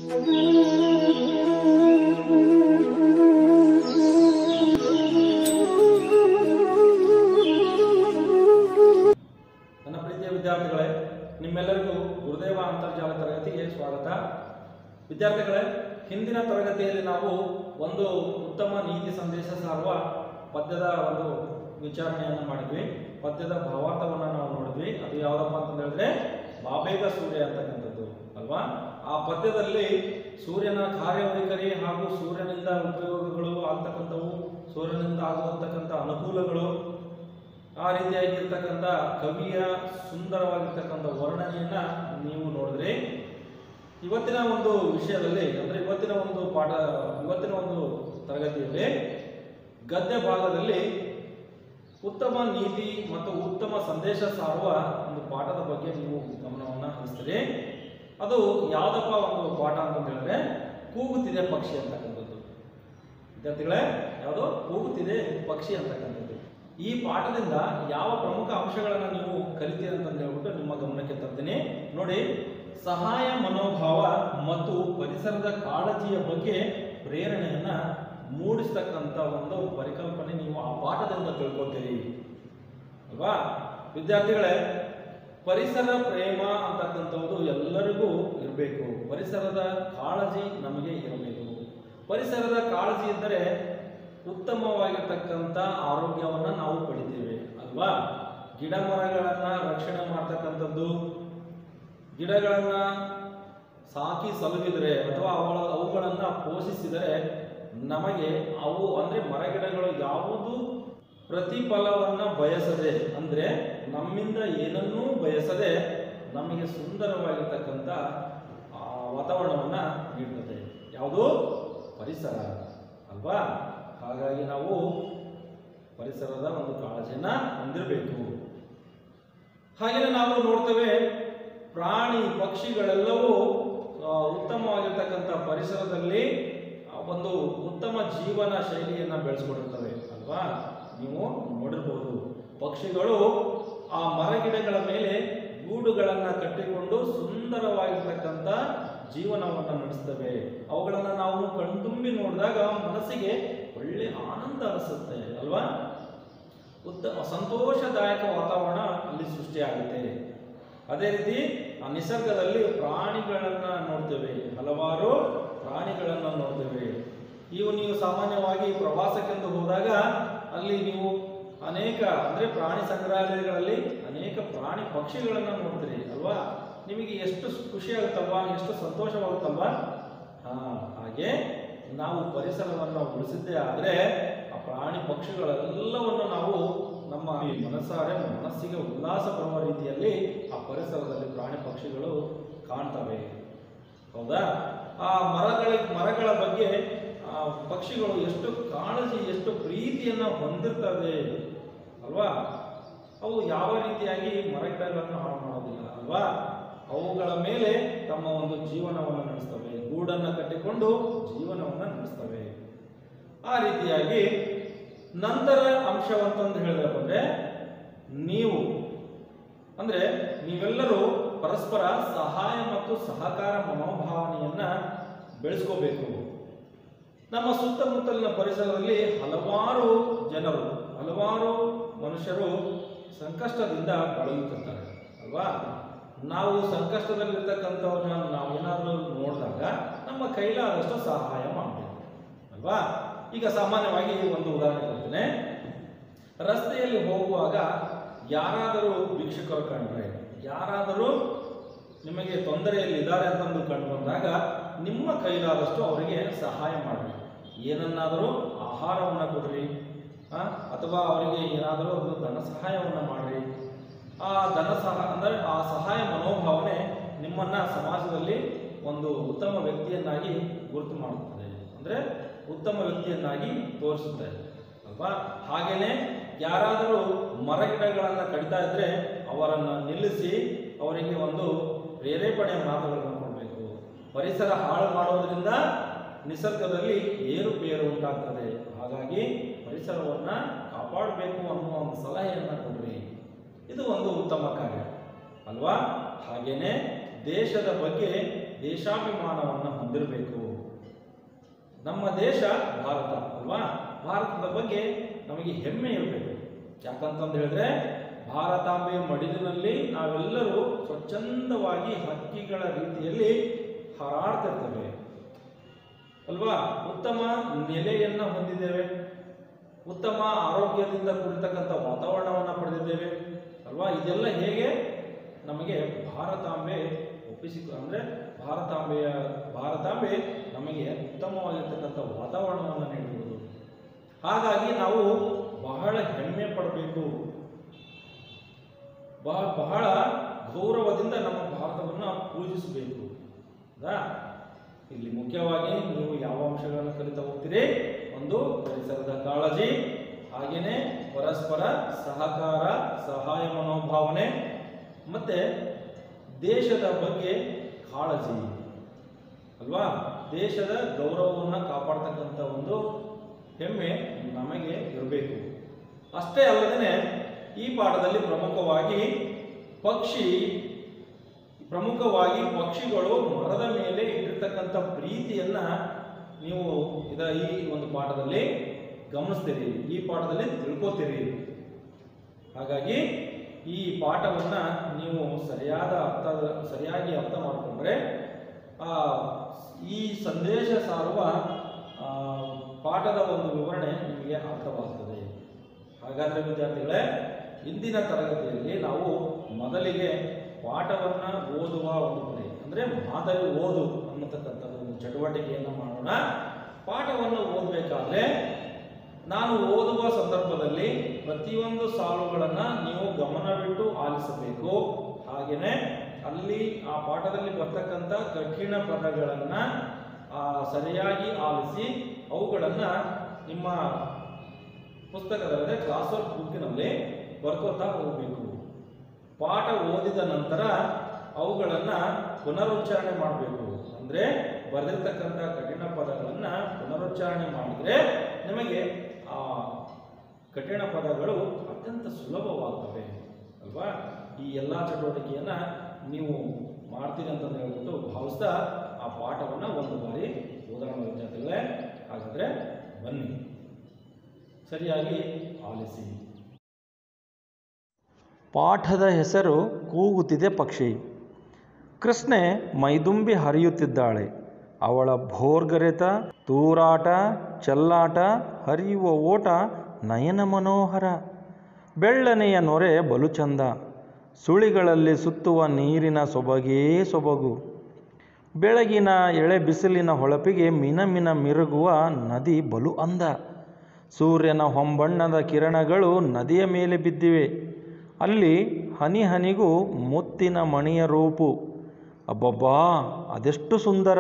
ನನ್ನ ಪ್ರೀತಿಯ ವಿದ್ಯಾರ್ಥಿಗಳೇ ನಿಮ್ಮೆಲ್ಲರಿಗೂ ಗುರುದೇವ ಅಂತರ್ಜಾಲ ತರಗತಿಗೆ ಸ್ವಾಗತ ವಿದ್ಯಾರ್ಥಿಗಳೇ ಹಿಂದಿನ ತರಗತಿಯಲ್ಲಿ ನಾವು ಒಂದು ಉತ್ತಮ ನೀತಿ ಸಂದೇಶ ಸಾರುವ ಪದ್ಯದ ಒಂದು ವಿಚಾರಣೆಯನ್ನು ಮಾಡಿದ್ವಿ ಪದ್ಯದ ಭಾವಾರ್ಥವನ್ನು ನಾವು ನೋಡಿದ್ವಿ ಅದು ಯಾವುದಪ್ಪ ಅಂತ ಹೇಳಿದ್ರೆ ಬಾಬೇಗ ಸೂರ್ಯ ಅಂತಕ್ಕಂಥದ್ದು ಅಲ್ವಾ ಆ ಪದ್ಯದಲ್ಲಿ ಸೂರ್ಯನ ಕಾರ್ಯವೈಖರಿ ಹಾಗೂ ಸೂರ್ಯನಿಂದ ಉಪಯೋಗಗಳು ಆಗ್ತಕ್ಕಂಥವು ಸೂರ್ಯನಿಂದ ಆಗುವಂತಕ್ಕಂಥ ಅನುಕೂಲಗಳು ಆ ರೀತಿಯಾಗಿರ್ತಕ್ಕಂಥ ಕವಿಯ ಸುಂದರವಾಗಿರ್ತಕ್ಕಂಥ ವರ್ಣನೆಯನ್ನ ನೀವು ನೋಡಿದ್ರಿ ಇವತ್ತಿನ ಒಂದು ವಿಷಯದಲ್ಲಿ ಅಂದ್ರೆ ಇವತ್ತಿನ ಒಂದು ಪಾಠ ಇವತ್ತಿನ ಒಂದು ತರಗತಿಯಲ್ಲಿ ಗದ್ಯ ಭಾಗದಲ್ಲಿ ಉತ್ತಮ ನೀತಿ ಮತ್ತು ಉತ್ತಮ ಸಂದೇಶ ಸಾರುವ ಒಂದು ಪಾಠದ ಬಗ್ಗೆ ನೀವು ಗಮನವನ್ನು ಹರಿಸ್ತೀರಿ ಅದು ಯಾವುದಪ್ಪ ಒಂದು ಪಾಠ ಅಂತ ಹೇಳಿದ್ರೆ ಕೂಗುತ್ತಿದೆ ಪಕ್ಷಿ ಅಂತಕ್ಕಂಥದ್ದು ವಿದ್ಯಾರ್ಥಿಗಳೇ ಯಾವುದು ಕೂಗುತ್ತಿದೆ ಪಕ್ಷಿ ಅಂತಕ್ಕಂಥದ್ದು ಈ ಪಾಠದಿಂದ ಯಾವ ಪ್ರಮುಖ ಅಂಶಗಳನ್ನು ನೀವು ಕಲಿತೀರಿ ಅಂತ ಹೇಳ್ಬಿಟ್ಟು ನಿಮ್ಮ ಗಮನಕ್ಕೆ ತರ್ತೀನಿ ನೋಡಿ ಸಹಾಯ ಮನೋಭಾವ ಮತ್ತು ಪರಿಸರದ ಕಾಳಜಿಯ ಬಗ್ಗೆ ಪ್ರೇರಣೆಯನ್ನ ಮೂಡಿಸ್ತಕ್ಕಂಥ ಒಂದು ಪರಿಕಲ್ಪನೆ ನೀವು ಆ ಪಾಠದಿಂದ ತಿಳ್ಕೊತೀರಿ ಅಲ್ವಾ ವಿದ್ಯಾರ್ಥಿಗಳೇ ಪರಿಸರ ಪ್ರೇಮ ಅಂತಕ್ಕಂಥದ್ದು ಎಲ್ಲರಿಗೂ ಇರಬೇಕು ಪರಿಸರದ ಕಾಳಜಿ ನಮಗೆ ಇರಬೇಕು ಪರಿಸರದ ಕಾಳಜಿ ಇದ್ದರೆ ಉತ್ತಮವಾಗಿರ್ತಕ್ಕಂಥ ಆರೋಗ್ಯವನ್ನು ನಾವು ಪಡಿತೇವೆ ಅಲ್ವಾ ಗಿಡ ಮರಗಳನ್ನು ರಕ್ಷಣೆ ಮಾಡ್ತಕ್ಕಂಥದ್ದು ಗಿಡಗಳನ್ನು ಸಾಕಿ ಸಲುಹಿದರೆ ಅಥವಾ ಅವಳ ಅವುಗಳನ್ನು ಪೋಷಿಸಿದರೆ ನಮಗೆ ಅವು ಅಂದರೆ ಮರಗಿಡಗಳು ಯಾವುದು ಪ್ರತಿಫಲವನ್ನು ಬಯಸದೆ ಅಂದರೆ ನಮ್ಮಿಂದ ಏನನ್ನೂ ಬಯಸದೆ ನಮಗೆ ಸುಂದರವಾಗಿರ್ತಕ್ಕಂಥ ಆ, ವಾತಾವರಣವನ್ನು ನೀಡುತ್ತದೆ ಯಾವುದು ಪರಿಸರ ಅಲ್ವಾ ಹಾಗಾಗಿ ನಾವು ಪರಿಸರದ ಒಂದು ಕಾಳಜಿಯನ್ನ ಹೊಂದಿರಬೇಕು ಹಾಗೆಯೇ ನಾವು ನೋಡ್ತೇವೆ ಪ್ರಾಣಿ ಪಕ್ಷಿಗಳೆಲ್ಲವೂ ಆ, ಉತ್ತಮವಾಗಿರ್ತಕ್ಕಂಥ ಪರಿಸರದಲ್ಲಿ ಆ, ಒಂದು ಉತ್ತಮ ಜೀವನ ಶೈಲಿಯನ್ನು ಬೆಳೆಸ್ಕೊಂಡಿರ್ತವೆ ಅಲ್ವಾ ನೀವು ನೋಡಿರ್ಬೋದು ಪಕ್ಷಿಗಳು ಆ ಮರಗಿಡಗಳ ಮೇಲೆ ಗೂಡುಗಳನ್ನು ಕಟ್ಟಿಕೊಂಡು ಸುಂದರವಾಗಿರ್ತಕ್ಕಂಥ ಜೀವನವನ್ನು ನಡೆಸ್ತವೆ ಅವುಗಳನ್ನು ನಾವು ಕಣ್ತುಂಬಿ ನೋಡಿದಾಗ ಮನಸ್ಸಿಗೆ ಒಳ್ಳೆ ಆನಂದ ಅನಿಸುತ್ತೆ ಅಲ್ವಾ ಉತ್ತಮ ಸಂತೋಷದಾಯಕ ವಾತಾವರಣ ಅಲ್ಲಿ ಸೃಷ್ಟಿಯಾಗುತ್ತೆ ಅದೇ ರೀತಿ ಆ ನಿಸರ್ಗದಲ್ಲಿ ಪ್ರಾಣಿಗಳನ್ನು ನೋಡ್ತೇವೆ ಹಲವಾರು ಪ್ರಾಣಿಗಳನ್ನು ನೋಡ್ತೇವೆ ಇವು ನೀವು ಸಾಮಾನ್ಯವಾಗಿ ಪ್ರವಾಸಕ್ಕೆಂದು ಹೋದಾಗ ಅಲ್ಲಿ ನೀವು ಅನೇಕ ಅಂದರೆ ಪ್ರಾಣಿ ಸಂಗ್ರಹಾಲಯಗಳಲ್ಲಿ ಅನೇಕ ಪ್ರಾಣಿ ಪಕ್ಷಿಗಳನ್ನು ನೋಡ್ತೀರಿ ಅಲ್ವಾ ನಿಮಗೆ ಎಷ್ಟು ಖುಷಿ ಆಗುತ್ತಲ್ವಾ ಎಷ್ಟು ಸಂತೋಷವಾಗುತ್ತಲ್ವಾ ಹಾ ಹಾಗೆ ನಾವು ಪರಿಸರವನ್ನು ಉಳಿಸಿದ್ದೇ ಆದರೆ ಆ ಪ್ರಾಣಿ ಪಕ್ಷಿಗಳೆಲ್ಲವನ್ನು ನಾವು ನಮ್ಮ ಈ ಮನಸ್ಸಾರೆ ಮನಸ್ಸಿಗೆ ಉಲ್ಲಾಸ ಬರುವ ರೀತಿಯಲ್ಲಿ ಆ ಪರಿಸರದಲ್ಲಿ ಪ್ರಾಣಿ ಪಕ್ಷಿಗಳು ಕಾಣ್ತವೆ ಹೌದಾ ಆ ಮರಗಳ ಮರಗಳ ಬಗ್ಗೆ ಆ ಪಕ್ಷಿಗಳು ಎಷ್ಟು ಕಾಳಜಿ ಎಷ್ಟು ಪ್ರೀತಿಯನ್ನು ಹೊಂದಿರ್ತವೆ ಅಲ್ವಾ ಅವು ಯಾವ ರೀತಿಯಾಗಿ ಮರಗಿಡಗಳನ್ನು ಹಾಳು ಮಾಡೋದಿಲ್ಲ ಅಲ್ವಾ ಅವುಗಳ ಮೇಲೆ ತಮ್ಮ ಒಂದು ಜೀವನವನ್ನು ನಡೆಸ್ತವೆ ಗೂಡನ್ನು ಕಟ್ಟಿಕೊಂಡು ಜೀವನವನ್ನು ನಡೆಸ್ತವೆ ಆ ರೀತಿಯಾಗಿ ನಂತರ ಅಂಶವಂತಂದು ಹೇಳಿದ್ರೆ ಬಂದ್ರೆ ನೀವು ಅಂದ್ರೆ ನೀವೆಲ್ಲರೂ ಪರಸ್ಪರ ಸಹಾಯ ಮತ್ತು ಸಹಕಾರ ಮನೋಭಾವನೆಯನ್ನ ಬೆಳೆಸ್ಕೋಬೇಕು ನಮ್ಮ ಸುತ್ತಮುತ್ತಲಿನ ಪರಿಸರದಲ್ಲಿ ಹಲವಾರು ಜನರು ಹಲವಾರು ಮನುಷ್ಯರು ಸಂಕಷ್ಟದಿಂದ ಬಳಲುತ್ತಿರ್ತಾರೆ ಅಲ್ವಾ ನಾವು ಸಂಕಷ್ಟದಲ್ಲಿರ್ತಕ್ಕಂಥವ್ರನ್ನ ನಾವು ಏನಾದರೂ ನೋಡಿದಾಗ ನಮ್ಮ ಕೈಲಾದಷ್ಟು ಸಹಾಯ ಮಾಡಬೇಕು ಅಲ್ವಾ ಈಗ ಸಾಮಾನ್ಯವಾಗಿ ಒಂದು ಉದಾಹರಣೆ ಕೊಡ್ತೇನೆ ರಸ್ತೆಯಲ್ಲಿ ಹೋಗುವಾಗ ಯಾರಾದರೂ ಭಿಕ್ಷುಕರು ಕಂಡ್ರೆ ಯಾರಾದರೂ ನಿಮಗೆ ತೊಂದರೆಯಲ್ಲಿ ಇದ್ದಾರೆ ಅಂತಂದು ಕಂಡು ಬಂದಾಗ ನಿಮ್ಮ ಕೈಲಾದಷ್ಟು ಅವರಿಗೆ ಸಹಾಯ ಮಾಡಿ ಏನನ್ನಾದರೂ ಆಹಾರವನ್ನು ಕೊಡ್ರಿ ಆ, ಅಥವಾ ಅವರಿಗೆ ಏನಾದರೂ ಒಂದು ಧನ ಸಹಾಯವನ್ನು ಮಾಡಿರಿ ಆ ಧನ ಸಹ ಅಂದರೆ ಆ ಸಹಾಯ ಮನೋಭಾವನೆ ನಿಮ್ಮನ್ನ ಸಮಾಜದಲ್ಲಿ ಒಂದು ಉತ್ತಮ ವ್ಯಕ್ತಿಯನ್ನಾಗಿ ಗುರುತು ಮಾಡುತ್ತದೆ ಅಂದರೆ ಉತ್ತಮ ವ್ಯಕ್ತಿಯನ್ನಾಗಿ ತೋರಿಸುತ್ತೆ ಅಲ್ವಾ ಹಾಗೇನೆ ಯಾರಾದರೂ ಮರಗಿಡಗಳನ್ನು ಕಡಿತಾ ಇದ್ರೆ ಅವರನ್ನು ನಿಲ್ಲಿಸಿ ಅವರಿಗೆ ಒಂದು ಪ್ರೇರೇಪಣೆಯ ಮಾತುಗಳನ್ನು ಕೊಡಬೇಕು ಪರಿಸರ ಹಾಳು ಮಾಡೋದ್ರಿಂದ ನಿಸರ್ಗದಲ್ಲಿ ಏರುಪೇರು ಉಂಟಾಗ್ತದೆ ಹಾಗಾಗಿ ಪರಿಸರವನ್ನ ಕಾಪಾಡಬೇಕು ಅನ್ನುವ ಒಂದು ಸಲಹೆಯನ್ನು ಕೊಡ್ರಿ ಇದು ಒಂದು ಉತ್ತಮ ಕಾರ್ಯ ಅಲ್ವಾ ಹಾಗೇನೆ ದೇಶದ ಬಗ್ಗೆ ದೇಶಾಭಿಮಾನವನ್ನು ಹೊಂದಿರಬೇಕು ನಮ್ಮ ದೇಶ ಭಾರತ ಅಲ್ವಾ ಭಾರತದ ಬಗ್ಗೆ ನಮಗೆ ಹೆಮ್ಮೆ ಇರಬೇಕು ಯಾಕಂತಂದು ಹೇಳಿದ್ರೆ ಭಾರತಾಂಬೆಯ ಮಡಿಲಿನಲ್ಲಿ ನಾವೆಲ್ಲರೂ ಸ್ವಚ್ಛಂದವಾಗಿ ಹಕ್ಕಿಗಳ ರೀತಿಯಲ್ಲಿ ಹಾರಾಡ್ತಿರ್ತೇವೆ ಅಲ್ವಾ ಉತ್ತಮ ನೆಲೆಯನ್ನ ಹೊಂದಿದ್ದೇವೆ ಉತ್ತಮ ಆರೋಗ್ಯದಿಂದ ಕೂಡಿರ್ತಕ್ಕಂಥ ವಾತಾವರಣವನ್ನು ಪಡೆದಿದ್ದೇವೆ ಅಲ್ವಾ ಇದೆಲ್ಲ ಹೇಗೆ ನಮಗೆ ಭಾರತಾಂಬೆ ಒಪ್ಪಿಸಿ ಅಂದರೆ ಭಾರತಾಂಬೆಯ ಭಾರತಾಂಬೆ ನಮಗೆ ಉತ್ತಮವಾಗಿರ್ತಕ್ಕಂಥ ವಾತಾವರಣವನ್ನು ನೀಡುವುದು ಹಾಗಾಗಿ ನಾವು ಬಹಳ ಹೆಮ್ಮೆ ಪಡಬೇಕು ಬಹಳ ಬಹಳ ಗೌರವದಿಂದ ನಮ್ಮ ಭಾರತವನ್ನು ಪೂಜಿಸಬೇಕು ಹೌದಾ ಇಲ್ಲಿ ಮುಖ್ಯವಾಗಿ ನೀವು ಯಾವ ಅಂಶಗಳನ್ನು ಕಲಿತಾ ಹೋಗ್ತೀರಿ ಒಂದು ಪರಿಸರದ ಕಾಳಜಿ ಹಾಗೆಯೇ ಪರಸ್ಪರ ಸಹಕಾರ ಸಹಾಯ ಮನೋಭಾವನೆ ಮತ್ತೆ ದೇಶದ ಬಗ್ಗೆ ಕಾಳಜಿ ಅಲ್ವಾ ದೇಶದ ಗೌರವವನ್ನು ಕಾಪಾಡ್ತಕ್ಕಂಥ ಒಂದು ಹೆಮ್ಮೆ ನಮಗೆ ಇರಬೇಕು ಅಷ್ಟೇ ಅಲ್ಲದೆ ಈ ಪಾಠದಲ್ಲಿ ಪ್ರಮುಖವಾಗಿ ಪಕ್ಷಿ ಪ್ರಮುಖವಾಗಿ ಪಕ್ಷಿಗಳು ಮರದ ಮೇಲೆ ಇಟ್ಟಿರ್ತಕ್ಕಂಥ ಪ್ರೀತಿಯನ್ನ ನೀವು ಇದ ಈ ಒಂದು ಪಾಠದಲ್ಲಿ ಗಮನಿಸ್ತೀರಿ ಈ ಪಾಠದಲ್ಲಿ ತಿಳ್ಕೊತೀರಿ ಹಾಗಾಗಿ ಈ ಪಾಠವನ್ನ ನೀವು ಸರಿಯಾದ ಅರ್ಥ ಸರಿಯಾಗಿ ಅರ್ಥ ಮಾಡಿಕೊಂಡ್ರೆ ಆ, ಈ ಸಂದೇಶ ಸಾರುವ ಆ, ಪಾಠದ ಒಂದು ವಿವರಣೆ ನಿಮಗೆ ಅರ್ಥವಾಗ್ತದೆ ಹಾಗಾದ್ರೆ ವಿದ್ಯಾರ್ಥಿಗಳೇ ಇಂದಿನ ತರಗತಿಯಲ್ಲಿ ನಾವು ಮೊದಲಿಗೆ ಪಾಠವನ್ನ ಓದುವ ಒಂದು ಕ್ರಿಯೆ ಅಂದ್ರೆ ಮಾದರಿ ಓದು ಅನ್ನತಕ್ಕಂಥ ಒಂದು ಚಟುವಟಿಕೆಯನ್ನು ಮಾಡೋಣ ಪಾಠವನ್ನು ಓದಬೇಕಾದ್ರೆ ನಾನು ಓದುವ ಸಂದರ್ಭದಲ್ಲಿ ಪ್ರತಿಯೊಂದು ಸಾಲುಗಳನ್ನ ನೀವು ಗಮನವಿಟ್ಟು ಆಲಿಸಬೇಕು ಹಾಗೆಯೇ ಅಲ್ಲಿ ಆ ಪಾಠದಲ್ಲಿ ಬರ್ತಕ್ಕಂಥ ಕಠಿಣ ಪದಗಳನ್ನ ಆ, ಸರಿಯಾಗಿ ಆಲಿಸಿ ಅವುಗಳನ್ನ ನಿಮ್ಮ ಪುಸ್ತಕದಲ್ಲಿ ಕ್ಲಾಸ್ ವರ್ಕ್ ಬುಕ್ಕಿನಲ್ಲಿ ಬರ್ಕೋತಾ ಹೋಗಬೇಕು ಪಾಠ ಓದಿದ ನಂತರ ಅವುಗಳನ್ನ ಪುನರುಚ್ಚಾರಣೆ ಮಾಡಬೇಕು ಅಂದ್ರೆ ಬರೆದಿರ್ತಕ್ಕಂಥ ಕಠಿಣ ಪದಗಳನ್ನ ಪುನರುಚ್ಚಾರಣೆ ಮಾಡಿದ್ರೆ ನಿಮಗೆ ಆ ಕಠಿಣ ಪದಗಳು ಅತ್ಯಂತ ಸುಲಭವಾಗ್ತವೆ ಅಲ್ವಾ ಈ ಎಲ್ಲ ಚಟುವಟಿಕೆಯನ್ನ ನೀವು ಮಾಡ್ತೀರಿ ಅಂತ ಹೇಳ್ಬಿಟ್ಟು ಭಾವಿಸ್ತಾ ಆ ಪಾಠವನ್ನ ಒಂದು ಬಾರಿ ಓದೋಣ ವಿದ್ಯಾರ್ಥಿಗಳೇ ಹಾಗಾದ್ರೆ ಬನ್ನಿ ಸರಿಯಾಗಿ ಆಲಿಸಿ ಪಾಠದ ಹೆಸರು ಕೂಗುತ್ತಿದೆ ಪಕ್ಷಿ ಕೃಷ್ಣೆ ಮೈದುಂಬಿ ಹರಿಯುತ್ತಿದ್ದಾಳೆ ಅವಳ ಭೋರ್ಗರೆತ ತೂರಾಟ ಚೆಲ್ಲಾಟ ಹರಿಯುವ ಓಟ ನಯನ ಮನೋಹರ ಬೆಳ್ಳನೆಯ ನೊರೆ ಬಲು ಚಂದ ಸುಳಿಗಳಲ್ಲಿ ಸುತ್ತುವ ನೀರಿನ ಸೊಬಗೇ ಸೊಬಗು ಬೆಳಗಿನ ಎಳೆ ಬಿಸಿಲಿನ ಹೊಳಪಿಗೆ ಮಿನ ಮಿನ ಮಿರುಗುವ ನದಿ ಬಲು ಅಂದ ಸೂರ್ಯನ ಹೊಂಬಣ್ಣದ ಕಿರಣಗಳು ನದಿಯ ಮೇಲೆ ಬಿದ್ದಿವೆ ಅಲ್ಲಿ ಹನಿ ಹನಿಗೂ ಮುತ್ತಿನ ಮಣಿಯ ರೂಪು ಅಬ್ಬಬ್ಬಾ ಅದೆಷ್ಟು ಸುಂದರ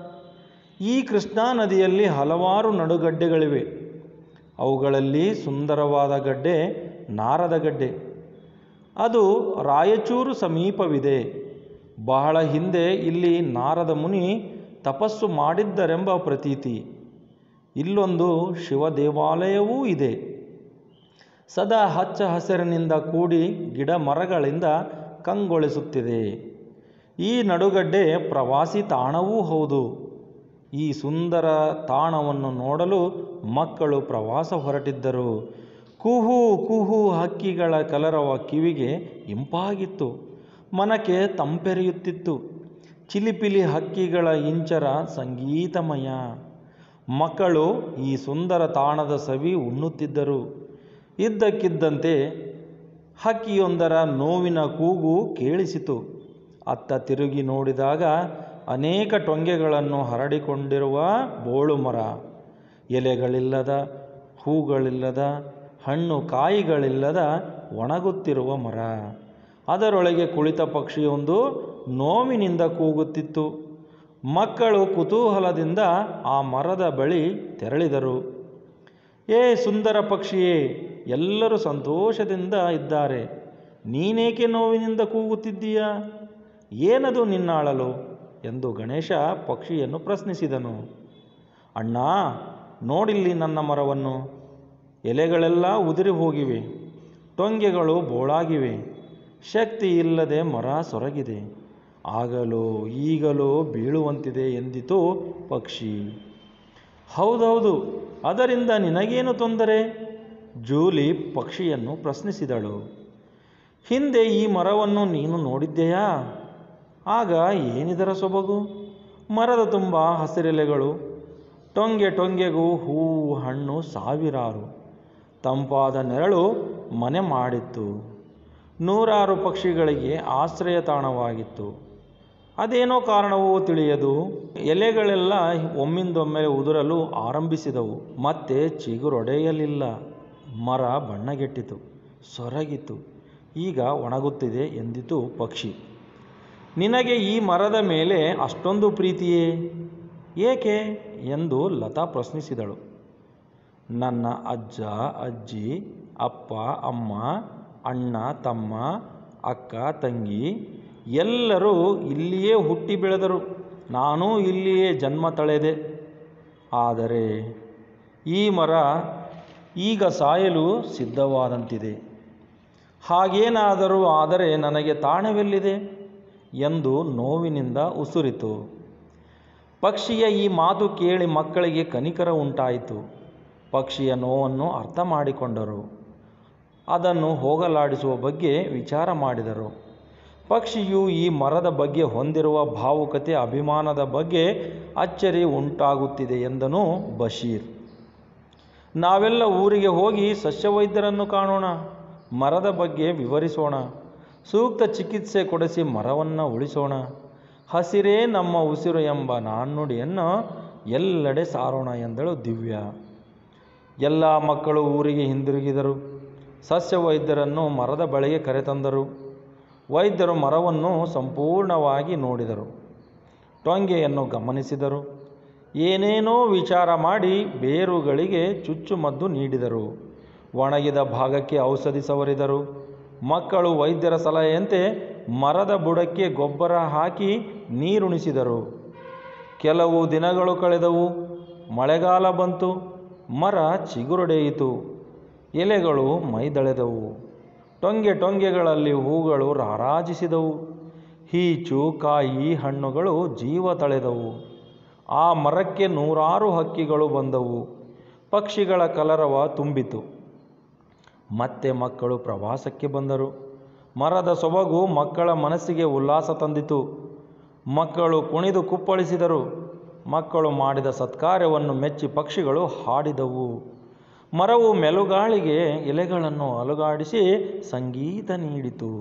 ಈ ಕೃಷ್ಣಾ ನದಿಯಲ್ಲಿ ಹಲವಾರು ನಡುಗಡ್ಡೆಗಳಿವೆ ಅವುಗಳಲ್ಲಿ ಸುಂದರವಾದ ಗಡ್ಡೆ ನಾರದ ಗಡ್ಡೆ ಅದು ರಾಯಚೂರು ಸಮೀಪವಿದೆ ಬಹಳ ಹಿಂದೆ ಇಲ್ಲಿ ನಾರದ ಮುನಿ ತಪಸ್ಸು ಮಾಡಿದ್ದರೆಂಬ ಪ್ರತೀತಿ ಇಲ್ಲೊಂದು ಶಿವ ದೇವಾಲಯವೂ ಇದೆ ಸದಾ ಹಚ್ಚ ಹಸಿರಿನಿಂದ ಕೂಡಿ ಗಿಡ ಮರಗಳಿಂದ ಕಂಗೊಳಿಸುತ್ತಿದೆ ಈ ನಡುಗಡ್ಡೆ ಪ್ರವಾಸಿ ತಾಣವೂ ಹೌದು ಈ ಸುಂದರ ತಾಣವನ್ನು ನೋಡಲು ಮಕ್ಕಳು ಪ್ರವಾಸ ಹೊರಟಿದ್ದರು ಕುಹು ಕುಹು ಹಕ್ಕಿಗಳ ಕಲರವ ಕಿವಿಗೆ ಇಂಪಾಗಿತ್ತು ಮನಕ್ಕೆ ತಂಪೆರೆಯುತ್ತಿತ್ತು ಚಿಲಿಪಿಲಿ ಹಕ್ಕಿಗಳ ಇಂಚರ ಸಂಗೀತಮಯ ಮಕ್ಕಳು ಈ ಸುಂದರ ತಾಣದ ಸವಿ ಉಣ್ಣುತ್ತಿದ್ದರು ಇದ್ದಕ್ಕಿದ್ದಂತೆ ಹಕ್ಕಿಯೊಂದರ ನೋವಿನ ಕೂಗು ಕೇಳಿಸಿತು ಅತ್ತ ತಿರುಗಿ ನೋಡಿದಾಗ ಅನೇಕ ಟೊಂಗೆಗಳನ್ನು ಹರಡಿಕೊಂಡಿರುವ ಬೋಳು ಮರ ಎಲೆಗಳಿಲ್ಲದ ಹೂಗಳಿಲ್ಲದ ಹಣ್ಣು ಕಾಯಿಗಳಿಲ್ಲದ ಒಣಗುತ್ತಿರುವ ಮರ ಅದರೊಳಗೆ ಕುಳಿತ ಪಕ್ಷಿಯೊಂದು ನೋವಿನಿಂದ ಕೂಗುತ್ತಿತ್ತು ಮಕ್ಕಳು ಕುತೂಹಲದಿಂದ ಆ ಮರದ ಬಳಿ ತೆರಳಿದರು ಏ ಸುಂದರ ಪಕ್ಷಿಯೇ ಎಲ್ಲರೂ ಸಂತೋಷದಿಂದ ಇದ್ದಾರೆ ನೀನೇಕೆ ನೋವಿನಿಂದ ಕೂಗುತ್ತಿದ್ದೀಯಾ ಏನದು ನಿನ್ನಾಳಲು ಎಂದು ಗಣೇಶ ಪಕ್ಷಿಯನ್ನು ಪ್ರಶ್ನಿಸಿದನು ಅಣ್ಣ ನೋಡಿಲ್ಲಿ ನನ್ನ ಮರವನ್ನು ಎಲೆಗಳೆಲ್ಲ ಉದುರಿ ಹೋಗಿವೆ ಟೊಂಗೆಗಳು ಬೋಳಾಗಿವೆ ಶಕ್ತಿ ಇಲ್ಲದೆ ಮರ ಸೊರಗಿದೆ ಆಗಲೋ ಈಗಲೋ ಬೀಳುವಂತಿದೆ ಎಂದಿತು ಪಕ್ಷಿ ಹೌದೌದು ಅದರಿಂದ ನಿನಗೇನು ತೊಂದರೆ ಜೂಲಿ ಪಕ್ಷಿಯನ್ನು ಪ್ರಶ್ನಿಸಿದಳು ಹಿಂದೆ ಈ ಮರವನ್ನು ನೀನು ನೋಡಿದ್ದೆಯಾ ಆಗ ಏನಿದರ ಸೊಬಗು ಮರದ ತುಂಬ ಹಸಿರೆಲೆಗಳು ಟೊಂಗೆ ಟೊಂಗೆಗೂ ಹೂವು ಹಣ್ಣು ಸಾವಿರಾರು ತಂಪಾದ ನೆರಳು ಮನೆ ಮಾಡಿತ್ತು ನೂರಾರು ಪಕ್ಷಿಗಳಿಗೆ ಆಶ್ರಯ ತಾಣವಾಗಿತ್ತು ಅದೇನೋ ಕಾರಣವೋ ತಿಳಿಯದು ಎಲೆಗಳೆಲ್ಲ ಒಮ್ಮಿಂದೊಮ್ಮೆ ಉದುರಲು ಆರಂಭಿಸಿದವು ಮತ್ತೆ ಚಿಗುರೊಡೆಯಲಿಲ್ಲ ಮರ ಬಣ್ಣಗೆಟ್ಟಿತು ಸೊರಗಿತು ಈಗ ಒಣಗುತ್ತಿದೆ ಎಂದಿತು ಪಕ್ಷಿ ನಿನಗೆ ಈ ಮರದ ಮೇಲೆ ಅಷ್ಟೊಂದು ಪ್ರೀತಿಯೇ ಏಕೆ ಎಂದು ಲತಾ ಪ್ರಶ್ನಿಸಿದಳು ನನ್ನ ಅಜ್ಜ ಅಜ್ಜಿ ಅಪ್ಪ ಅಮ್ಮ ಅಣ್ಣ ತಮ್ಮ ಅಕ್ಕ ತಂಗಿ ಎಲ್ಲರೂ ಇಲ್ಲಿಯೇ ಹುಟ್ಟಿ ಬೆಳೆದರು ನಾನೂ ಇಲ್ಲಿಯೇ ಜನ್ಮ ತಳೆದೆ ಆದರೆ ಈ ಮರ ಈಗ ಸಾಯಲು ಸಿದ್ಧವಾದಂತಿದೆ ಹಾಗೇನಾದರೂ ಆದರೆ ನನಗೆ ತಾಣವೆಲ್ಲಿದೆ ಎಂದು ನೋವಿನಿಂದ ಉಸುರಿತು ಪಕ್ಷಿಯ ಈ ಮಾತು ಕೇಳಿ ಮಕ್ಕಳಿಗೆ ಕನಿಕರ ಉಂಟಾಯಿತು ಪಕ್ಷಿಯ ನೋವನ್ನು ಅರ್ಥ ಮಾಡಿಕೊಂಡರು ಅದನ್ನು ಹೋಗಲಾಡಿಸುವ ಬಗ್ಗೆ ವಿಚಾರ ಮಾಡಿದರು ಪಕ್ಷಿಯು ಈ ಮರದ ಬಗ್ಗೆ ಹೊಂದಿರುವ ಭಾವುಕತೆ ಅಭಿಮಾನದ ಬಗ್ಗೆ ಅಚ್ಚರಿ ಉಂಟಾಗುತ್ತಿದೆ ಎಂದನು ಬಶೀರ್ ನಾವೆಲ್ಲ ಊರಿಗೆ ಹೋಗಿ ಸಸ್ಯವೈದ್ಯರನ್ನು ಕಾಣೋಣ ಮರದ ಬಗ್ಗೆ ವಿವರಿಸೋಣ ಸೂಕ್ತ ಚಿಕಿತ್ಸೆ ಕೊಡಿಸಿ ಮರವನ್ನು ಉಳಿಸೋಣ ಹಸಿರೇ ನಮ್ಮ ಉಸಿರು ಎಂಬ ನಾಣ್ಣುಡಿಯನ್ನು ಎಲ್ಲೆಡೆ ಸಾರೋಣ ಎಂದಳು ದಿವ್ಯ ಎಲ್ಲ ಮಕ್ಕಳು ಊರಿಗೆ ಹಿಂದಿರುಗಿದರು ಸಸ್ಯ ವೈದ್ಯರನ್ನು ಮರದ ಬಳಿಗೆ ಕರೆತಂದರು ವೈದ್ಯರು ಮರವನ್ನು ಸಂಪೂರ್ಣವಾಗಿ ನೋಡಿದರು ಟೊಂಗೆಯನ್ನು ಗಮನಿಸಿದರು ಏನೇನೋ ವಿಚಾರ ಮಾಡಿ ಬೇರುಗಳಿಗೆ ಚುಚ್ಚುಮದ್ದು ನೀಡಿದರು ಒಣಗಿದ ಭಾಗಕ್ಕೆ ಔಷಧಿ ಸವರಿದರು ಮಕ್ಕಳು ವೈದ್ಯರ ಸಲಹೆಯಂತೆ ಮರದ ಬುಡಕ್ಕೆ ಗೊಬ್ಬರ ಹಾಕಿ ನೀರುಣಿಸಿದರು ಕೆಲವು ದಿನಗಳು ಕಳೆದವು ಮಳೆಗಾಲ ಬಂತು ಮರ ಚಿಗುರೊಡೆಯಿತು ಎಲೆಗಳು ಮೈದಳೆದವು ಟೊಂಗೆ ಟೊಂಗೆಗಳಲ್ಲಿ ಹೂಗಳು ರಾರಾಜಿಸಿದವು ಹೀಚು ಕಾಯಿ ಹಣ್ಣುಗಳು ಜೀವ ತಳೆದವು ಆ ಮರಕ್ಕೆ ನೂರಾರು ಹಕ್ಕಿಗಳು ಬಂದವು ಪಕ್ಷಿಗಳ ಕಲರವ ತುಂಬಿತು ಮತ್ತೆ ಮಕ್ಕಳು ಪ್ರವಾಸಕ್ಕೆ ಬಂದರು ಮರದ ಸೊಬಗು ಮಕ್ಕಳ ಮನಸ್ಸಿಗೆ ಉಲ್ಲಾಸ ತಂದಿತು ಮಕ್ಕಳು ಕುಣಿದು ಕುಪ್ಪಳಿಸಿದರು ಮಕ್ಕಳು ಮಾಡಿದ ಸತ್ಕಾರ್ಯವನ್ನು ಮೆಚ್ಚಿ ಪಕ್ಷಿಗಳು ಹಾಡಿದವು ಮರವು ಮೆಲುಗಾಳಿಗೆ ಎಲೆಗಳನ್ನು ಅಲುಗಾಡಿಸಿ ಸಂಗೀತ ನೀಡಿತು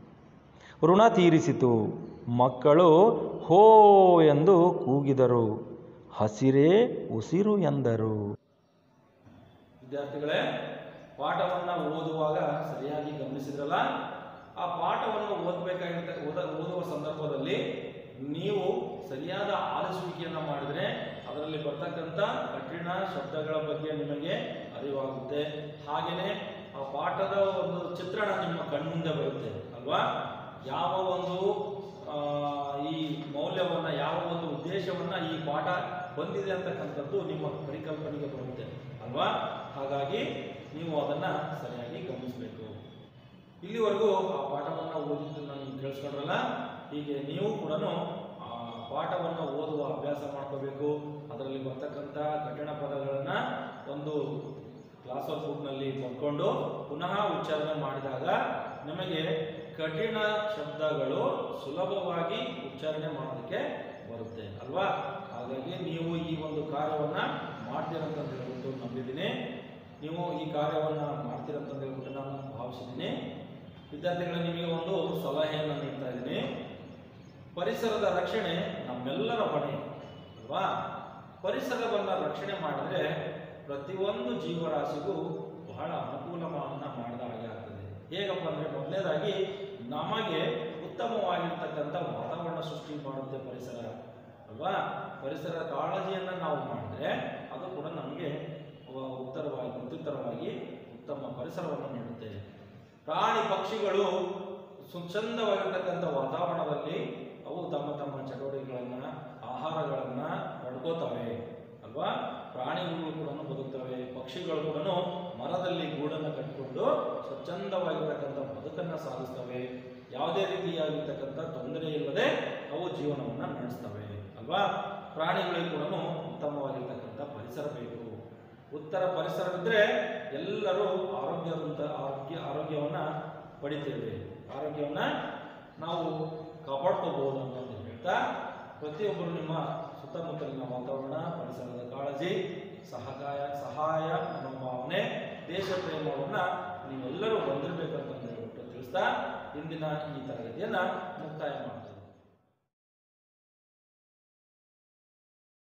ಋಣ ತೀರಿಸಿತು ಮಕ್ಕಳು ಹೋ ಎಂದು ಕೂಗಿದರು ಹಸಿರೇ ಉಸಿರು ಎಂದರು ವಿದ್ಯಾರ್ಥಿಗಳೇ ಪಾಠವನ್ನು ಓದುವಾಗ ಸರಿಯಾಗಿ ಗಮನಿಸಿದ್ರಲ್ಲ ಆ ಪಾಠವನ್ನು ಓದಬೇಕಾಗಿರ್ತ ಓದ ಓದುವ ಸಂದರ್ಭದಲ್ಲಿ ನೀವು ಸರಿಯಾದ ಆಲಿಸುವಿಕೆಯನ್ನು ಮಾಡಿದರೆ ಅದರಲ್ಲಿ ಬರ್ತಕ್ಕಂಥ ಕಠಿಣ ಶಬ್ದಗಳ ಬಗ್ಗೆ ನಿಮಗೆ ಅರಿವಾಗುತ್ತೆ ಹಾಗೆಯೇ ಆ ಪಾಠದ ಒಂದು ಚಿತ್ರಣ ನಿಮ್ಮ ಕಣ್ಮುಂದೆ ಬರುತ್ತೆ ಅಲ್ವಾ ಯಾವ ಒಂದು ಆ, ಈ ಮೌಲ್ಯವನ್ನು ಯಾವ ಒಂದು ಉದ್ದೇಶವನ್ನು ಈ ಪಾಠ ಬಂದಿದೆ ಅಂತಕ್ಕಂಥದ್ದು ನಿಮ್ಮ ಪರಿಕಲ್ಪನೆಗೆ ಬರುತ್ತೆ ಅಲ್ವಾ ಹಾಗಾಗಿ ನೀವು ಅದನ್ನು ಸರಿಯಾಗಿ ಗಮನಿಸಬೇಕು ಇಲ್ಲಿವರೆಗೂ ಆ ಪಾಠವನ್ನು ಓದಿದ್ದನ್ನು ನೀವು ಕೇಳಿಸ್ಕೊಂಡ್ರಲ್ಲ ಹೀಗೆ ನೀವು ಕೂಡ ಆ ಪಾಠವನ್ನು ಓದುವ ಅಭ್ಯಾಸ ಮಾಡ್ಕೋಬೇಕು ಅದರಲ್ಲಿ ಬರ್ತಕ್ಕಂಥ ಕಠಿಣ ಪದಗಳನ್ನು ಒಂದು ಕ್ಲಾಸ್ ವರ್ಕ್ ಬುಕ್ನಲ್ಲಿ ಬರ್ಕೊಂಡು ಪುನಃ ಉಚ್ಚಾರಣೆ ಮಾಡಿದಾಗ ನಿಮಗೆ ಕಠಿಣ ಶಬ್ದಗಳು ಸುಲಭವಾಗಿ ಉಚ್ಚಾರಣೆ ಮಾಡೋದಕ್ಕೆ ಬರುತ್ತೆ ಅಲ್ವಾ ಹಾಗಾಗಿ ನೀವು ಈ ಒಂದು ಕಾರ್ಯವನ್ನು ಮಾಡ್ತೀರಂತ ಹೇಳ್ಬಿಟ್ಟು ನಂಬಿದ್ದೀನಿ ನೀವು ಈ ಕಾರ್ಯವನ್ನು ಮಾಡ್ತೀರಂತ ಹೇಳ್ಬಿಟ್ಟು ನಾನು ಭಾವಿಸಿದ್ದೀನಿ ವಿದ್ಯಾರ್ಥಿಗಳ ನಿಮಗೆ ಒಂದು ಸಲಹೆಯನ್ನು ನೀಡ್ತಾ ಇದ್ದೀನಿ ಪರಿಸರದ ರಕ್ಷಣೆ ನಮ್ಮೆಲ್ಲರ ಹೊಣೆ ಅಲ್ವಾ ಪರಿಸರವನ್ನು ರಕ್ಷಣೆ ಮಾಡಿದ್ರೆ ಪ್ರತಿಯೊಂದು ಜೀವರಾಶಿಗೂ ಬಹಳ ಅನುಕೂಲವನ್ನು ಮಾಡಿದ ಹಾಗೆ ಆಗ್ತದೆ ಹೇಗಪ್ಪ ಅಂದರೆ ಮೊದಲನೇದಾಗಿ ನಮಗೆ ಉತ್ತಮವಾಗಿರ್ತಕ್ಕಂಥ ವಾತಾವರಣ ಸೃಷ್ಟಿ ಮಾಡುತ್ತೆ ಪರಿಸರ ಅಲ್ವಾ ಪರಿಸರ ಕಾಳಜಿಯನ್ನು ನಾವು ಮಾಡಿದ್ರೆ ಅದು ಕೂಡ ನಮಗೆ ವ- ಉತ್ತರವಾಗಿ ಪ್ರತ್ಯುತ್ತರವಾಗಿ ಉತ್ತಮ ಪರಿಸರವನ್ನು ನೀಡುತ್ತೆ ಪ್ರಾಣಿ ಪಕ್ಷಿಗಳು ಸುಚಂದವಾಗಿರ್ತಕ್ಕಂಥ ವಾತಾವರಣದಲ್ಲಿ ಅವು ತಮ್ಮ ತಮ್ಮ ಚಟುವಟಿಕೆಗಳನ್ನು ಆಹಾರಗಳನ್ನು ಪಡ್ಕೋತವೆ ಅಲ್ವಾ ಪ್ರಾಣಿಗಳು ಕೂಡ ಬದುಕ್ತವೆ ಪಕ್ಷಿಗಳು ಕೂಡ ಮರದಲ್ಲಿ ಗೂಡನ್ನು ಕಟ್ಟಿಕೊಂಡು ಸ್ವಚ್ಛಂದವಾಗಿರ್ತಕ್ಕಂಥ ಬದುಕನ್ನು ಸಾಗಿಸ್ತವೆ ಯಾವುದೇ ರೀತಿಯಾಗಿರ್ತಕ್ಕಂಥ ತೊಂದರೆ ಇಲ್ಲದೆ ಅವು ಜೀವನವನ್ನು ನಡೆಸ್ತವೆ ಅಲ್ವಾ ಪ್ರಾಣಿಗಳಿಗೂ ಕೂಡ ಉತ್ತಮವಾಗಿರ್ತಕ್ಕಂಥ ಪರಿಸರ ಬೇಕು ಉತ್ತರ ಪರಿಸರವಿದ್ದರೆ ಎಲ್ಲರೂ ಆರೋಗ್ಯವಂತ ಆರೋಗ್ಯ ಆರೋಗ್ಯವನ್ನು ಪಡಿತೇವೆ ಆರೋಗ್ಯವನ್ನು ನಾವು ಕಾಪಾಡ್ಕೋಬಹುದು ಅಂತ ಹೇಳ್ತಾ ಪ್ರತಿಯೊಬ್ಬರು ನಿಮ್ಮ ಸುತ್ತಮುತ್ತಲಿನ ವಾತಾವರಣ ಪರಿಸರದ ಕಾಳಜಿ ಸಹಕಾಯ ಸಹಾಯ ಮನೋಭಾವನೆ ದೇಶ ಪ್ರೇಮವನ್ನು ನೀವೆಲ್ಲರೂ ಹೊಂದಿರಬೇಕಂತ ಹೇಳ್ಬಿಟ್ಟು ತಿಳಿಸ್ತಾ ಇಂದಿನ ಈ ತರಗತಿಯನ್ನು ಮುಕ್ತಾಯ ಮಾಡ್ತೇವೆ